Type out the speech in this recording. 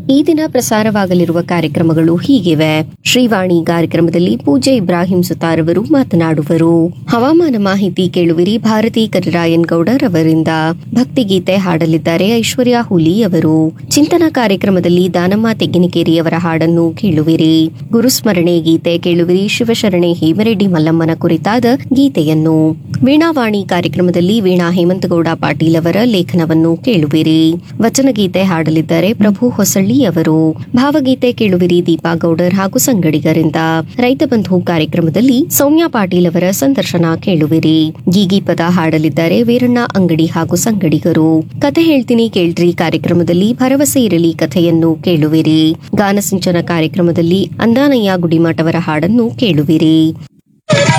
ಈ ದಿನ ಪ್ರಸಾರವಾಗಲಿರುವ ಕಾರ್ಯಕ್ರಮಗಳು ಹೀಗಿವೆ ಶ್ರೀವಾಣಿ ಕಾರ್ಯಕ್ರಮದಲ್ಲಿ ಪೂಜೆ ಇಬ್ರಾಹಿಂ ಸುತಾರ್ ಅವರು ಮಾತನಾಡುವರು ಹವಾಮಾನ ಮಾಹಿತಿ ಕೇಳುವಿರಿ ಭಾರತಿ ಕರಿರಾಯನ್ ಗೌಡರ್ ಅವರಿಂದ ಭಕ್ತಿಗೀತೆ ಹಾಡಲಿದ್ದಾರೆ ಐಶ್ವರ್ಯ ಹುಲಿ ಅವರು ಚಿಂತನ ಕಾರ್ಯಕ್ರಮದಲ್ಲಿ ದಾನಮ್ಮ ತೆಗ್ಗಿನಕೇರಿಯವರ ಹಾಡನ್ನು ಕೇಳುವಿರಿ ಗುರುಸ್ಮರಣೆ ಗೀತೆ ಕೇಳುವಿರಿ ಶಿವಶರಣೆ ಹೇಮರೆಡ್ಡಿ ಮಲ್ಲಮ್ಮನ ಕುರಿತಾದ ಗೀತೆಯನ್ನು ವೀಣಾವಾಣಿ ಕಾರ್ಯಕ್ರಮದಲ್ಲಿ ವೀಣಾ ಹೇಮಂತಗೌಡ ಪಾಟೀಲ್ ಅವರ ಲೇಖನವನ್ನು ಕೇಳುವಿರಿ ವಚನಗೀತೆ ಹಾಡಲಿದ್ದಾರೆ ಪ್ರಭು ಹೊಸಳ್ಳಿ ಅವರು ಭಾವಗೀತೆ ಕೇಳುವಿರಿ ದೀಪಾ ಗೌಡರ್ ಹಾಗೂ ಸಂಗಡಿಗರಿಂದ ರೈತ ಬಂಧು ಕಾರ್ಯಕ್ರಮದಲ್ಲಿ ಸೌಮ್ಯ ಪಾಟೀಲ್ ಅವರ ಸಂದರ್ಶನ ಕೇಳುವಿರಿ ಗೀಗಿ ಪದ ಹಾಡಲಿದ್ದಾರೆ ವೀರಣ್ಣ ಅಂಗಡಿ ಹಾಗೂ ಸಂಗಡಿಗರು ಕಥೆ ಹೇಳ್ತೀನಿ ಕೇಳ್ರಿ ಕಾರ್ಯಕ್ರಮದಲ್ಲಿ ಭರವಸೆ ಇರಲಿ ಕಥೆಯನ್ನು ಕೇಳುವಿರಿ ಗಾನಸಿಂಚನ ಕಾರ್ಯಕ್ರಮದಲ್ಲಿ ಅಂದಾನಯ್ಯ ಗುಡಿಮಠವರ ಹಾಡನ್ನು ಕೇಳುವಿರಿ